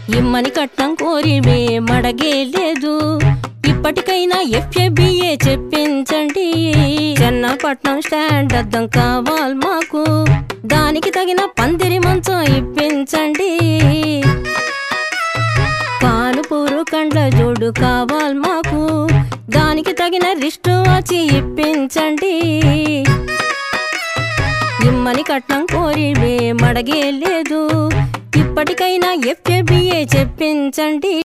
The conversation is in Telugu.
ఇమ్మని కట్నం కోరివే మడగే లేదు ఇప్పటికైనా ఎఫ్ఏబిఏ చెప్పించండి చెన్నపట్నం స్టాండ్ అద్దం కావాలి మాకు దానికి తగిన పందిరి మంచం ఇప్పించండి కానుపూరు కండ్ల జోడు కావాలి మాకు దానికి తగిన రిస్టు వచ్చి ఇప్పించండి ఇమ్మని కట్నం కోరివే మడగే లేదు ఇప్పటికైనా ఎఫ్ఏబిఏ చెప్పించండి